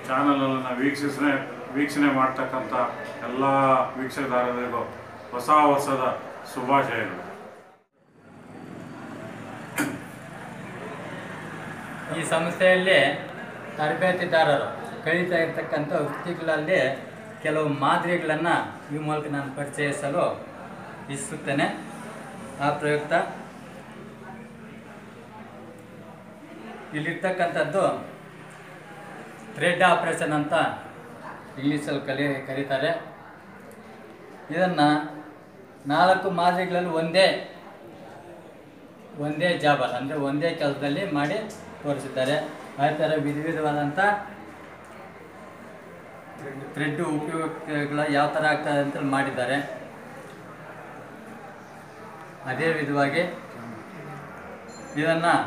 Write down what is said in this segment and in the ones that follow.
ಚಾನಲನ್ನು ವೀಕ್ಷಿಸನೆ ವೀಕ್ಷಣೆ ಮಾಡ್ತಕ್ಕಂಥ ಎಲ್ಲ ವೀಕ್ಷಕದಾರರಿಗೂ ಹೊಸ ವರ್ಷದ ಶುಭಾಶಯಗಳು ಈ ಸಂಸ್ಥೆಯಲ್ಲಿ ತರಬೇತಿದಾರರು ಕಲಿತಾ ಇರ್ತಕ್ಕಂಥ ವೃತ್ತಿಗಳಲ್ಲಿ ಕೆಲವು ಮಾದರಿಗಳನ್ನು ಈ ಮೂಲಕ ನಾನು ಪರಿಚಯಿಸಲು ಇಚ್ಛಿಸುತ್ತೇನೆ ಆ ಪ್ರಯುಕ್ತ ಇಲ್ಲಿರ್ತಕ್ಕಂಥದ್ದು ಥ್ರೆಡ್ ಆಪ್ರೇಷನ್ ಅಂತ ಇಂಗ್ಲೀಷಲ್ಲಿ ಕಲಿ ಕರೀತಾರೆ ಇದನ್ನು ನಾಲ್ಕು ಮಾದರಿಗಳಲ್ಲಿ ಒಂದೇ ಒಂದೇ ಜಾಬಲ್ಲಿ ಅಂದರೆ ಒಂದೇ ಕೆಲಸದಲ್ಲಿ ಮಾಡಿ ತೋರಿಸಿದ್ದಾರೆ ಆ ಥರ ವಿಧ ವಿಧವಾದಂಥ ಥ್ರೆಡ್ ಉಪಯೋಗಗಳ ಯಾವ ಥರ ಆಗ್ತದೆ ಅಂತ ಮಾಡಿದ್ದಾರೆ ಅದೇ ವಿಧವಾಗಿ ಇದನ್ನು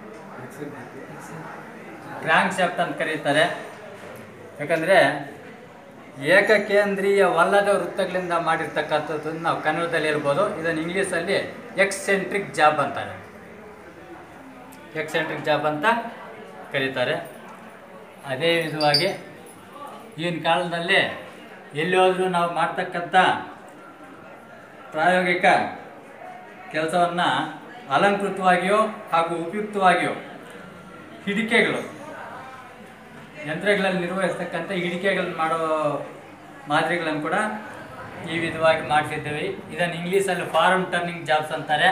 ಕ್ರ್ಯಾಂಕ್ ಶಾಫ್ಟ್ ಅಂತ ಕರೀತಾರೆ ಯಾಕಂದರೆ ಏಕಕೇಂದ್ರೀಯವಲ್ಲದ ವೃತ್ತಗಳಿಂದ ಮಾಡಿರ್ತಕ್ಕಂಥದ್ದನ್ನು ನಾವು ಕನ್ನಡದಲ್ಲಿ ಹೇಳ್ಬೋದು ಇದನ್ನು ಇಂಗ್ಲೀಷಲ್ಲಿ ಎಕ್ಸೆಂಟ್ರಿಕ್ ಜಾಬ್ ಅಂತಾರೆ ಎಕ್ಸೆಂಟ್ರಿಕ್ ಜಾಬ್ ಅಂತ ಕರೀತಾರೆ ಅದೇ ವಿಧವಾಗಿ ಈಗಿನ ಕಾಲದಲ್ಲಿ ಎಲ್ಲಿ ಹೋದರೂ ನಾವು ಮಾಡ್ತಕ್ಕಂಥ ಪ್ರಾಯೋಗಿಕ ಕೆಲಸವನ್ನು ಅಲಂಕೃತವಾಗಿಯೋ ಹಾಗೂ ಉಪಯುಕ್ತವಾಗಿಯೋ ಹಿಡಿಕೆಗಳು ಯಂತ್ರಗಳಲ್ಲಿ ನಿರ್ವಹಿಸ್ತಕ್ಕಂಥ ಹಿಡಿಕೆಗಳನ್ನು ಮಾಡೋ ಮಾದರಿಗಳನ್ನು ಕೂಡ ಈ ವಿಧವಾಗಿ ಮಾಡಿಸಿದ್ದೇವೆ ಇದನ್ನು ಇಂಗ್ಲೀಷಲ್ಲಿ ಫಾರ್ಮ್ ಟರ್ನಿಂಗ್ ಜಾಬ್ಸ್ ಅಂತಾರೆ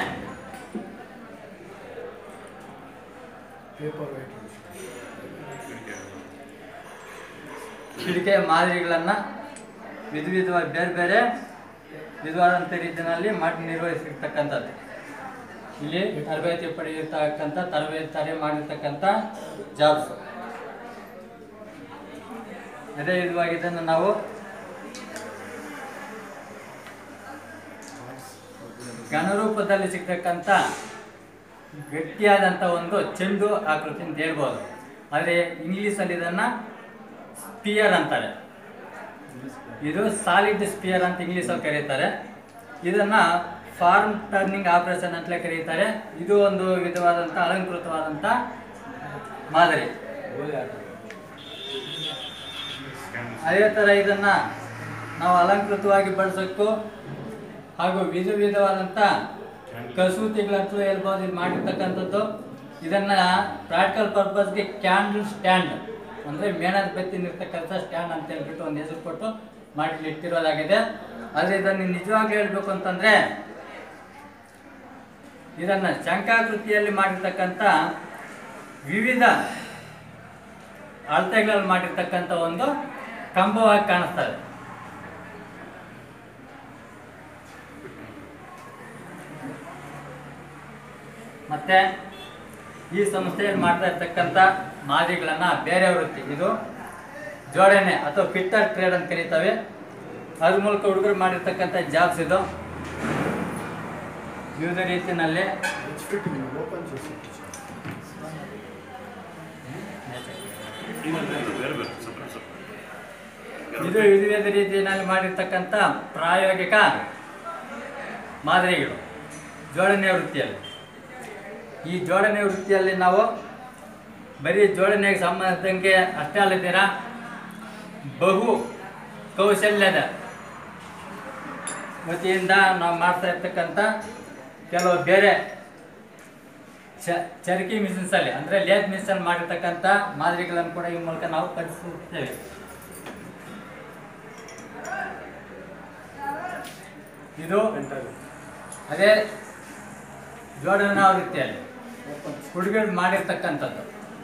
ಹಿಡಿಕೆ ಮಾದರಿಗಳನ್ನು ವಿಧ ವಿಧವಾಗಿ ಬೇರೆ ಬೇರೆ ವಿಧವಾದಂಥ ರೀತಿಯಲ್ಲಿ ಮಾಡಿ ನಿರ್ವಹಿಸಿರ್ತಕ್ಕಂಥದ್ದು ಇಲ್ಲಿ ತರಬೇತಿ ಪಡೆದಿರ್ತಕ್ಕಂಥ ತರಬೇತಿ ತರೆ ಮಾಡಿರ್ತಕ್ಕಂಥ ಜಾಬ್ಸ್ ಅದೇ ವಿಧವಾಗಿ ಇದನ್ನು ನಾವು ಘನರೂಪದಲ್ಲಿ ಸಿಗ್ತಕ್ಕಂಥ ಗಟ್ಟಿಯಾದಂಥ ಒಂದು ಚೆಂಡು ಆಕೃತಿ ಅಂತ ಹೇಳ್ಬೋದು ಆದರೆ ಇಂಗ್ಲೀಷಲ್ಲಿ ಇದನ್ನು ಸ್ಪಿಯರ್ ಅಂತಾರೆ ಇದು ಸಾಲಿಡ್ ಸ್ಪಿಯರ್ ಅಂತ ಇಂಗ್ಲೀಷಲ್ಲಿ ಕರೀತಾರೆ ಇದನ್ನು ಫಾರ್ಮ್ ಟರ್ನಿಂಗ್ ಆಪರೇಷನ್ ಅಂತಲೇ ಕರೀತಾರೆ ಇದು ಒಂದು ವಿಧವಾದಂಥ ಅಲಂಕೃತವಾದಂಥ ಮಾದರಿ ಅದೇ ಥರ ಇದನ್ನು ನಾವು ಅಲಂಕೃತವಾಗಿ ಬಳಸೋಕ್ಕೂ ಹಾಗೂ ವಿಧ ವಿಧವಾದಂಥ ಕಸೂತಿಗಳಂತೂ ಹೇಳ್ಬೋದು ಇದು ಮಾಡಿರ್ತಕ್ಕಂಥದ್ದು ಇದನ್ನು ಪ್ರಾಕ್ಟಿಕಲ್ ಪರ್ಪಸ್ಗೆ ಕ್ಯಾಂಡಲ್ ಸ್ಟ್ಯಾಂಡ್ ಅಂದರೆ ಮೇಣದ ಬತ್ತಿ ನಿರ್ತಕ್ಕಂಥ ಸ್ಟ್ಯಾಂಡ್ ಅಂತ ಹೇಳ್ಬಿಟ್ಟು ಒಂದು ಹೆಸರು ಕೊಟ್ಟು ಮಾಡಿ ಇಟ್ಟಿರೋದಾಗಿದೆ ಆದರೆ ಇದನ್ನು ನಿಜವಾಗ್ಲೂ ಹೇಳಬೇಕು ಅಂತಂದರೆ ಇದನ್ನು ಶಂಕಾಕೃತಿಯಲ್ಲಿ ಮಾಡಿರ್ತಕ್ಕಂಥ ವಿವಿಧ ಅಳತೆಗಳಲ್ಲಿ ಮಾಡಿರ್ತಕ್ಕಂಥ ಒಂದು ಕಂಬವಾಗಿ ಕಾಣಿಸ್ತದೆ ಮತ್ತೆ ಈ ಸಂಸ್ಥೆಯಲ್ಲಿ ಮಾಡ್ತಾ ಇರ್ತಕ್ಕಂಥ ಮಾದರಿಗಳನ್ನು ಬೇರೆ ವೃತ್ತಿ ಇದು ಜೋಡಣೆ ಅಥವಾ ಫಿಟ್ಟರ್ ಟ್ರೇಡ್ ಅಂತ ಕರೀತವೆ ಅದ್ರ ಮೂಲಕ ಹುಡುಗರು ಮಾಡಿರ್ತಕ್ಕಂಥ ಜಾಬ್ಸ್ ಇದು ವಿವಿಧ ರೀತಿಯಲ್ಲಿ ಬೇರೆ ಬೇರೆ separate, separate. ಇದು ವಿವಿಧ ರೀತಿಯಲ್ಲಿ ಮಾಡಿರ್ತಕ್ಕಂಥ ಪ್ರಾಯೋಗಿಕ ಮಾದರಿಗಳು ಜೋಡಣೆ ವೃತ್ತಿಯಲ್ಲಿ ಈ ಜೋಡಣೆ ವೃತ್ತಿಯಲ್ಲಿ ನಾವು ಬರೀ ಜೋಡಣೆಗೆ ಸಂಬಂಧಿಸಿದಂಗೆ ಅಷ್ಟೇ ಅಲ್ಲದಿರ ಬಹು ಕೌಶಲ್ಯದ ವತಿಯಿಂದ ನಾವು ಮಾಡ್ತಾ ಇರ್ತಕ್ಕಂಥ ಕೆಲವು ಬೇರೆ ಚ ಚರಕಿ ಮಿಷನ್ಸಲ್ಲಿ ಅಂದರೆ ಲೇತ್ ಮಿಷನ್ ಮಾಡಿರ್ತಕ್ಕಂಥ ಮಾದರಿಗಳನ್ನು ಕೂಡ ಈ ಮೂಲಕ ನಾವು ಕಲಿಸುತ್ತೇವೆ ಇದು ಅದೇ ಜೋಡಣಾ ವೃತ್ತಿಯಲ್ಲಿ ಹುಡುಗರು ಮಾಡಿರ್ತಕ್ಕಂಥದ್ದು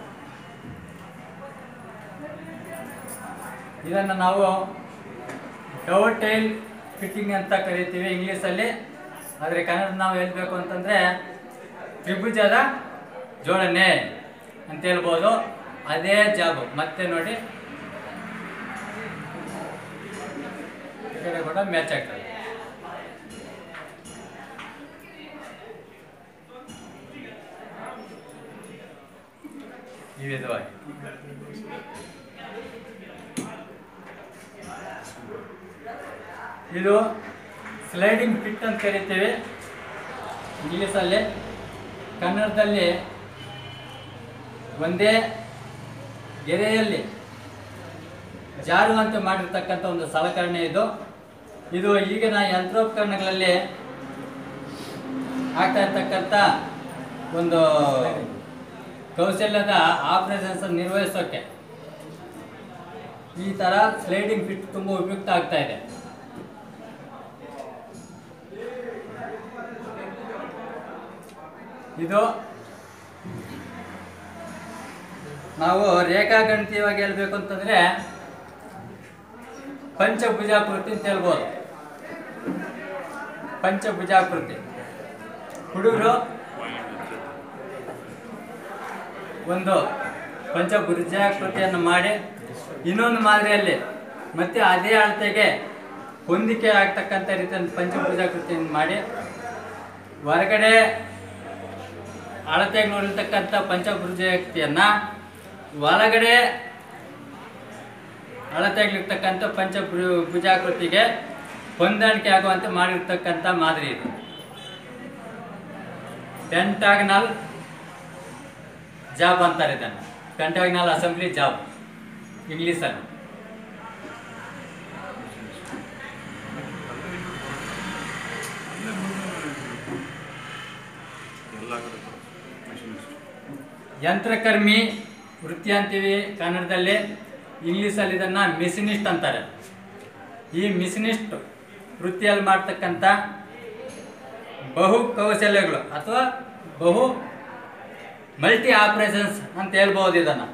ಇದನ್ನು ನಾವು ಡವ್ ಟೈಲ್ ಫಿಟ್ಟಿಂಗ್ ಅಂತ ಕರಿತೀವಿ ಇಂಗ್ಲೀಷಲ್ಲಿ ಆದರೆ ಕನ್ನಡ ನಾವು ಹೇಳ್ಬೇಕು ಅಂತಂದರೆ ತ್ರಿಭುಜದ ಜೋಡಣೆ ಅಂತ ಹೇಳ್ಬೋದು ಅದೇ ಜಾಬ್ ಮತ್ತೆ ನೋಡಿ ಈ ಕಡೆ ಕೂಡ ಮ್ಯಾಚ್ ಆಗ್ತದೆ ಈ ವಿಧವಾಗಿ ಇದು ಸ್ಲೈಡಿಂಗ್ ಫಿಟ್ ಅಂತ ಕರಿತೀವಿ ಇಂಗ್ಲೀಷಲ್ಲಿ ಕನ್ನಡದಲ್ಲಿ ಒಂದೇ ಗೆರೆಯಲ್ಲಿ ಜಾರುವಂತೆ ಮಾಡಿರ್ತಕ್ಕಂಥ ಒಂದು ಸಲಕರಣೆ ಇದು ಇದು ಈಗಿನ ಯಂತ್ರೋಪಕರಣಗಳಲ್ಲಿ ಆಗ್ತಾ ಇರ್ತಕ್ಕಂಥ ಒಂದು ಕೌಶಲ್ಯದ ಆಪರೇಷನ್ಸ್ ನಿರ್ವಹಿಸೋಕೆ ಈ ಥರ ಸ್ಲೈಡಿಂಗ್ ಫಿಟ್ ತುಂಬ ಉಪಯುಕ್ತ ಆಗ್ತಾ ಇದೆ ಇದು ನಾವು ರೇಖಾಗಣಿತೀಯವಾಗಿ ಹೇಳ್ಬೇಕು ಅಂತಂದ್ರೆ ಪಂಚಭುಜಾಕೃತಿ ಅಂತ ಹೇಳ್ಬೋದು ಪಂಚಭುಜಾಕೃತಿ ಹುಡುಗರು ಒಂದು ಪಂಚಭುಜಾಕೃತಿಯನ್ನು ಮಾಡಿ ಇನ್ನೊಂದು ಮಾದರಿಯಲ್ಲಿ ಮತ್ತೆ ಅದೇ ಅಳತೆಗೆ ಹೊಂದಿಕೆ ಆಗ್ತಕ್ಕಂಥ ರೀತಿಯ ಪಂಚಭುಜಾಕೃತಿಯನ್ನು ಮಾಡಿ ಹೊರಗಡೆ ಅಳತೆಗೆ ನೋಡಿರ್ತಕ್ಕಂಥ ಪಂಚಭುಜಾಕೃತಿಯನ್ನ ಒಳಗಡೆ ಅಳತೆಗಳಿರ್ತಕ್ಕಂಥ ಪಂಚಭು ಭುಜಾಕೃತಿಗೆ ಹೊಂದಾಣಿಕೆ ಆಗುವಂತೆ ಮಾಡಿರ್ತಕ್ಕಂಥ ಮಾದರಿ ಇದು ಪೆಂಟಾಗ್ನಲ್ ಜಾಬ್ ಅಂತಾರೆ ಇದನ್ನು ಪೆಂಟಾಗ್ನಲ್ ಅಸೆಂಬ್ಲಿ ಜಾಬ್ ಇಂಗ್ಲೀಷಲ್ಲಿ ಎಲ್ಲ ಕಡೆ ಮೆಷಿನಿಸ್ಟ್ ಯಂತ್ರಕರ್ಮಿ ವೃತ್ತಿ ಅಂತೀವಿ ಕನ್ನಡದಲ್ಲಿ ಇಂಗ್ಲೀಷಲ್ಲಿ ಇದನ್ನು ಮಿಷಿನಿಸ್ಟ್ ಅಂತಾರೆ ಈ ಮಿಷಿನಿಸ್ಟ್ ವೃತ್ತಿಯಲ್ಲಿ ಮಾಡ್ತಕ್ಕಂಥ ಬಹು ಕೌಶಲ್ಯಗಳು ಅಥವಾ ಬಹು ಮಲ್ಟಿ ಆಪರೇಷನ್ಸ್ ಅಂತ ಹೇಳ್ಬೋದು ಇದನ್ನು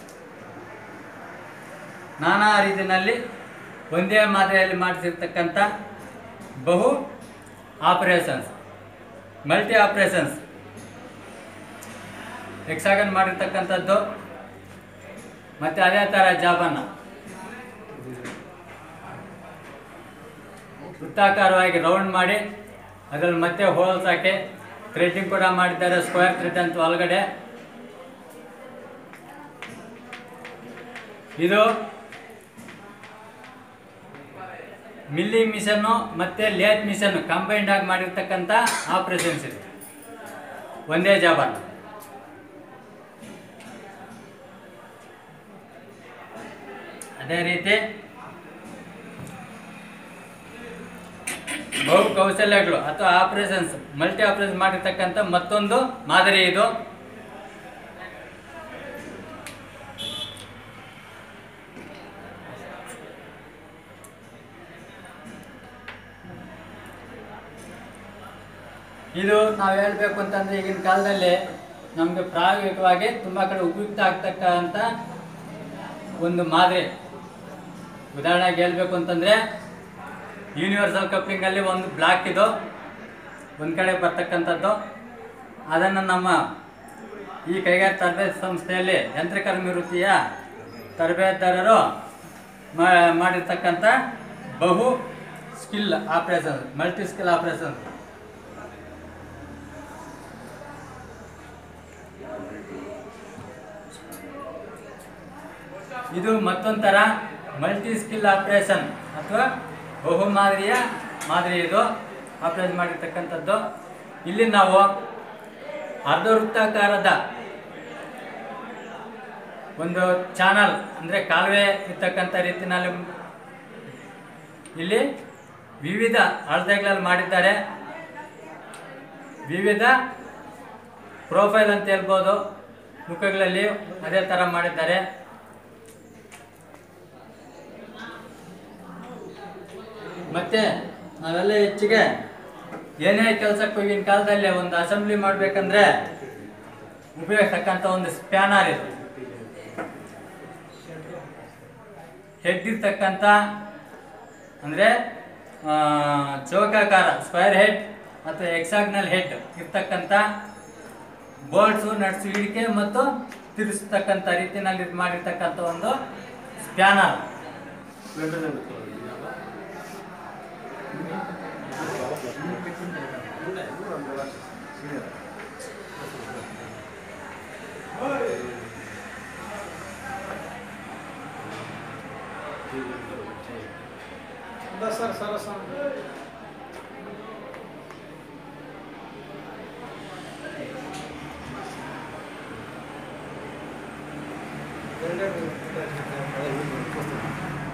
ನಾನಾ ರೀತಿಯಲ್ಲಿ ಒಂದೇ ಮಾದರಿಯಲ್ಲಿ ಮಾಡಿಸಿರ್ತಕ್ಕಂಥ ಬಹು ಆಪರೇಷನ್ಸ್ ಮಲ್ಟಿ ಆಪರೇಷನ್ಸ್ ಹೆಕ್ಸಾಗನ್ ಮಾಡಿರ್ತಕ್ಕಂಥದ್ದು ಮತ್ತೆ ಅದೇ ಥರ ಜಾಬನ್ನು ವೃತ್ತಾಕಾರವಾಗಿ ರೌಂಡ್ ಮಾಡಿ ಅದರಲ್ಲಿ ಮತ್ತೆ ಹೋಲ್ಸ್ ಹಾಕಿ ಥ್ರೆಡ್ಡಿಂಗ್ ಕೂಡ ಮಾಡಿದ್ದಾರೆ ಸ್ಕ್ವೇರ್ ಥ್ರೆಡ್ ಅಂತ ಒಳಗಡೆ ಇದು ಮಿಲ್ಲಿಂಗ್ ಮಿಷನ್ನು ಮತ್ತೆ ಲೇತ್ ಮಿಷನ್ ಕಂಬೈಂಡ್ ಆಗಿ ಮಾಡಿರ್ತಕ್ಕಂಥ ಆಪರೇಷನ್ಸ್ ಇದು ಒಂದೇ ಜಾಬನ್ನು ಅದೇ ರೀತಿ ಬಹು ಕೌಶಲ್ಯಗಳು ಅಥವಾ ಆಪರೇಷನ್ಸ್ ಮಲ್ಟಿ ಆಪರೇಷನ್ ಮಾಡಿರ್ತಕ್ಕಂಥ ಮತ್ತೊಂದು ಮಾದರಿ ಇದು ಇದು ನಾವು ಹೇಳ್ಬೇಕು ಅಂತಂದ್ರೆ ಈಗಿನ ಕಾಲದಲ್ಲಿ ನಮಗೆ ಪ್ರಾಯೋಗಿಕವಾಗಿ ತುಂಬ ಕಡೆ ಉಪಯುಕ್ತ ಆಗ್ತಕ್ಕಂಥ ಒಂದು ಮಾದರಿ ಉದಾಹರಣೆಗೆ ಹೇಳ್ಬೇಕು ಅಂತಂದ್ರೆ ಯೂನಿವರ್ಸಲ್ ಕಪ್ಲಿಂಗಲ್ಲಿ ಒಂದು ಬ್ಲಾಕ್ ಇದು ಒಂದು ಕಡೆ ಬರ್ತಕ್ಕಂಥದ್ದು ಅದನ್ನು ನಮ್ಮ ಈ ಕೈಗಾರಿಕಾ ತರಬೇತಿ ಸಂಸ್ಥೆಯಲ್ಲಿ ಯಂತ್ರಕರ್ಮಿ ವೃತ್ತಿಯ ತರಬೇತುದಾರರು ಮಾ- ಮಾಡಿರ್ತಕ್ಕಂಥ ಬಹು skill operation multi skill operation ಇದು ಮತ್ತೊಂದು ಥರ ಮಲ್ಟಿ ಸ್ಕಿಲ್ ಆಪರೇಷನ್ ಅಥವಾ ಬಹು ಮಾದರಿಯ ಮಾದರಿ ಇದು ಆಪರೇಷನ್ ಮಾಡಿರ್ತಕ್ಕಂಥದ್ದು ಇಲ್ಲಿ ನಾವು ಅರ್ಧ ವೃತ್ತಾಕಾರದ ಒಂದು ಚಾನಲ್ ಅಂದರೆ ಕಾಲುವೆ ಇರ್ತಕ್ಕಂಥ ರೀತಿನಲ್ಲಿ ಇಲ್ಲಿ ವಿವಿಧ ಅಳತೆಗಳಲ್ಲಿ ಮಾಡಿದ್ದಾರೆ ವಿವಿಧ ಪ್ರೊಫೈಲ್ ಅಂತ ಹೇಳ್ಬೋದು ಮುಖಗಳಲ್ಲಿ ಅದೇ ಥರ ಮಾಡಿದ್ದಾರೆ ಮತ್ತೆ ನಾವೆಲ್ಲ ಹೆಚ್ಚಿಗೆ ಏನೇ ಕೆಲಸಕ್ಕೆ ಹೋಗಿನ ಕಾಲದಲ್ಲಿ ಒಂದು ಅಸೆಂಬ್ಲಿ ಮಾಡ್ಬೇಕಂದ್ರೆ ಉಪಯೋಗಿಸ್ತಕ್ಕಂಥ ಒಂದು ಸ್ಪ್ಯಾನರ್ ಇದು ಹೆಡ್ ಇರ್ತಕ್ಕಂಥ ಅಂದರೆ ಚೌಕಾಕಾರ ಸ್ಕ್ವೇರ್ ಹೆಡ್ ಅಥವಾ ಎಕ್ಸಾಗ್ನಲ್ ಹೆಡ್ ಇರ್ತಕ್ಕಂಥ ಬೋಲ್ಟ್ಸು ನಟ್ಸು ಇಡಿಕೆ ಮತ್ತು ತಿರುಗಿಸ್ತಕ್ಕಂಥ ರೀತಿಯಲ್ಲಿ ಇದು ಮಾಡಿರ್ತಕ್ಕಂಥ ಒಂದು ಸ್ಪ್ಯಾನರ್ ಸರ್ ಸರ್ ಸರ್ ಎರಡು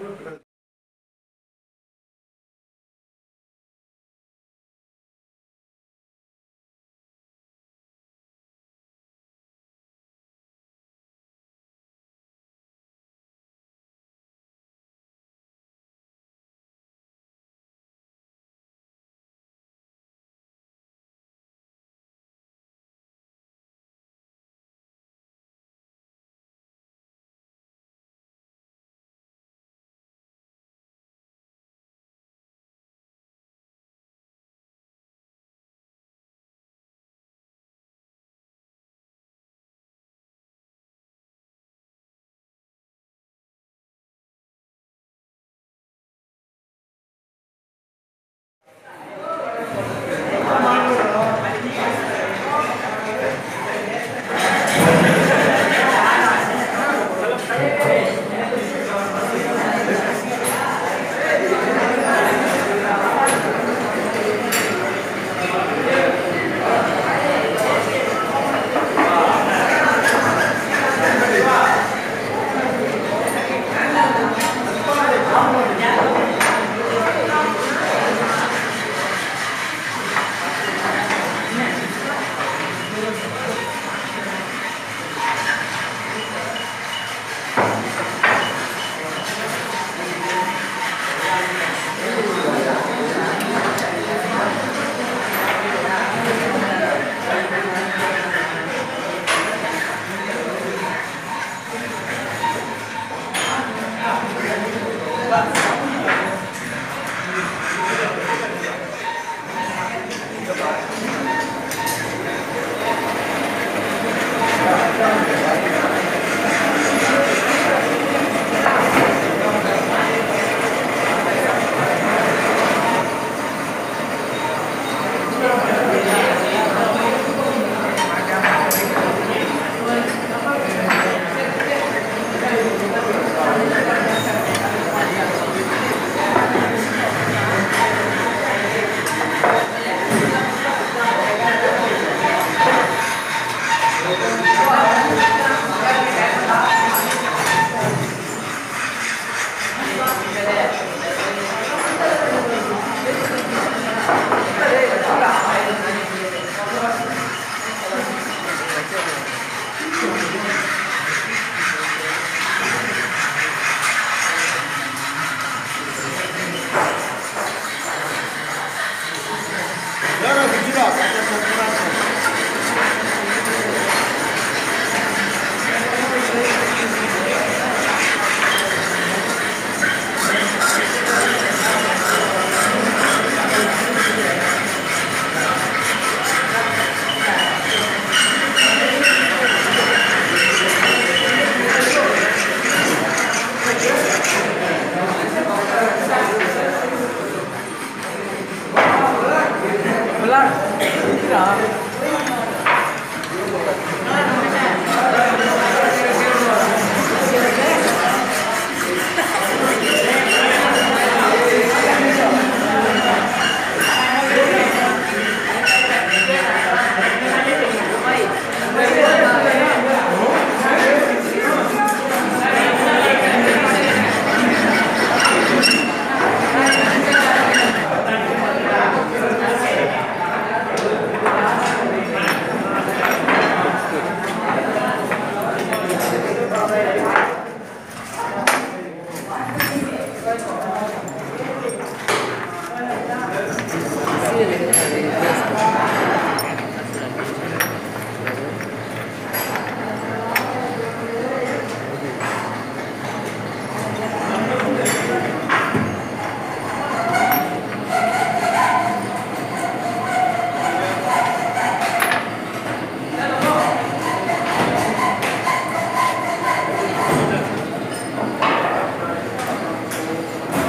¡Vamos!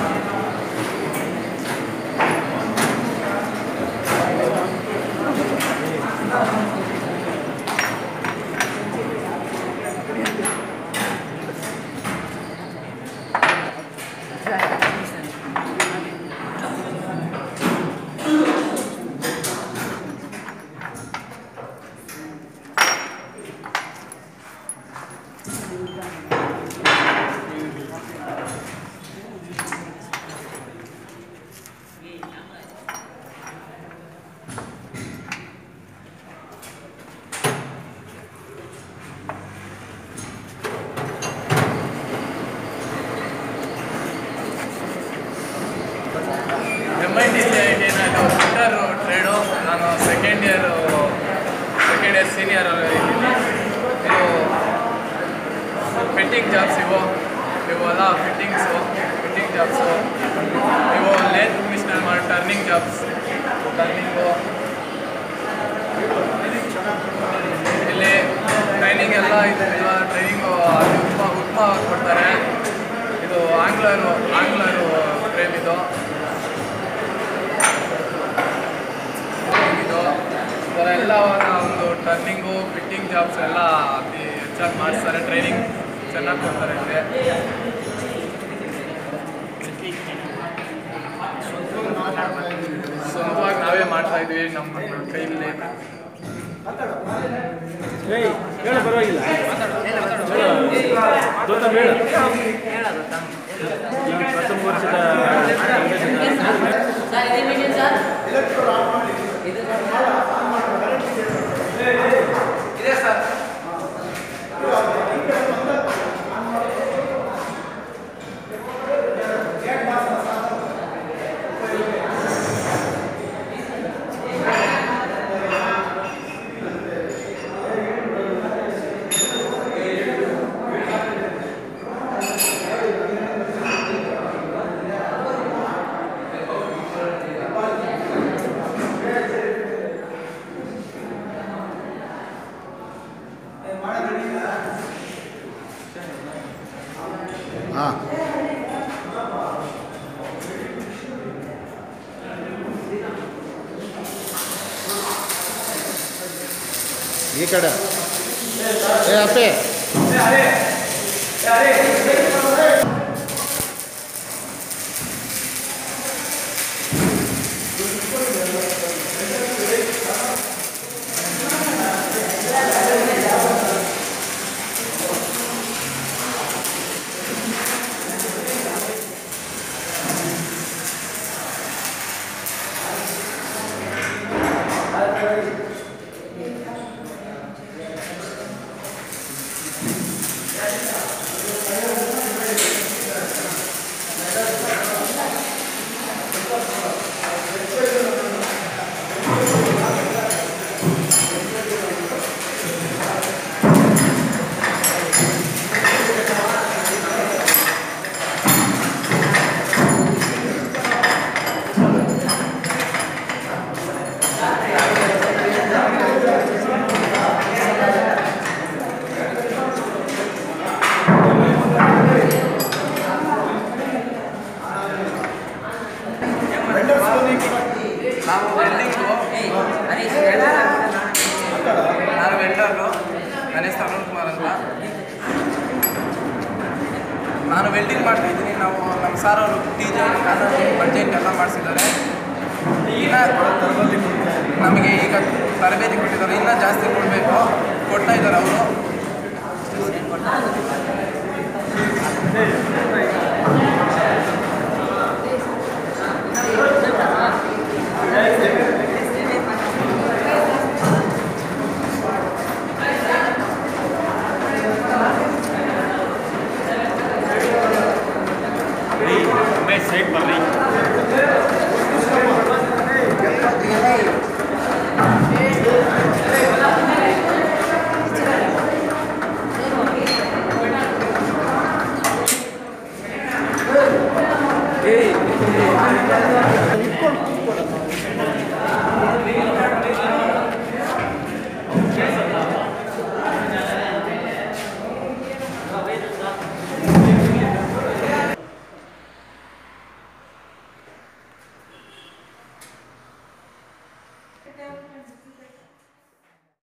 M I T C IT ಇದು ಫಿಟ್ಟರ್ ಟ್ರೇಡು ನಾನು second year second year senior ಇದ್ದೀನಿ ಇದು ಫಿಟ್ಟಿಂಗ್ ಜಾಬ್ಸ್ ಇವು ಇವೆಲ್ಲ ಫಿಟ್ಟಿಂಗ್ಸು ಫಿಟ್ಟಿಂಗ್ ಜಾಬ್ಸು ಇವು ಲೇತ್ ಮಿಷನಲ್ಲಿ ಮಾಡಿ ಟರ್ನಿಂಗ್ ಜಾಬ್ಸ್ ಟರ್ನಿಂಗು ಇಲ್ಲಿ ಟ್ರೈನಿಂಗ್ ಎಲ್ಲ ಇದೆ ಟ್ರೈನಿಂಗು ಉಪ್ಪ ಉಪ್ಪ ಕೊಡ್ತಾರೆ ಇದು ಆಂಗ್ಲರು ಆಂಗ್ಲರು ಟ್ರೈನ್ ಇದು ಇದು ಈ ಥರ ಎಲ್ಲ ಒಂದು ಟರ್ನಿಂಗು ಫಿಟ್ಟಿಂಗ್ ಜಾಬ್ಸ್ ಎಲ್ಲ ಅತಿ ಹೆಚ್ಚಾಗಿ ಮಾಡಿಸ್ತಾರೆ ಟ್ರೈನಿಂಗ್ ಚೆನ್ನಾಗಿ ಕೊಡ್ತಾರೆ ಇಲ್ಲಿ ಸ್ವಂತವಾಗಿ ನಾವೇ ಮಾಡ್ತಾ ಇದ್ವಿ ನಮ್ಮ ಕೈಯಲ್ಲಿ ಹೇಳ ಪರವಾಗಿಲ್ಲ ದೊಡ್ಡ ಬೇಡ ಪ್ರಥಮ ವರ್ಷದ ಸರ್ ಇದೇ ಮಿಷನ್ ಸರ್ ಇದು ಇದೆ ಸರ್ ಹಾಂ ಈ ಕಡೆ ಏ ಅಪ್ಪೆ ನಾವು ವೆಲ್ಡಿಂಗು ಹರೀಶ್ ನಾನು ವೆಲ್ಡರು ನನ್ನ ಹೆಸರು ಅರುಣ್ ಕುಮಾರ್ ಅಂತ ನಾನು ವೆಲ್ಡಿಂಗ್ ಮಾಡ್ತಾ ಇದ್ದೀನಿ ನಾವು ನಮ್ಮ ಸಾರ್ ಅವರು ಟೀಚರ್ ಬಡ್ಜೆಟ್ ಎಲ್ಲ ಮಾಡಿಸಿದ್ದಾರೆ ಇನ್ನು ನಮಗೆ ಈಗ ತರಬೇತಿ ಕೊಟ್ಟಿದ್ದಾರೆ ಇನ್ನೂ ಜಾಸ್ತಿ ಕೊಡಬೇಕು ಕೊಡ್ತಾ ಇದ್ದಾರೆ ಅವರು ಸೈಡ್ ಬರ್ರಿ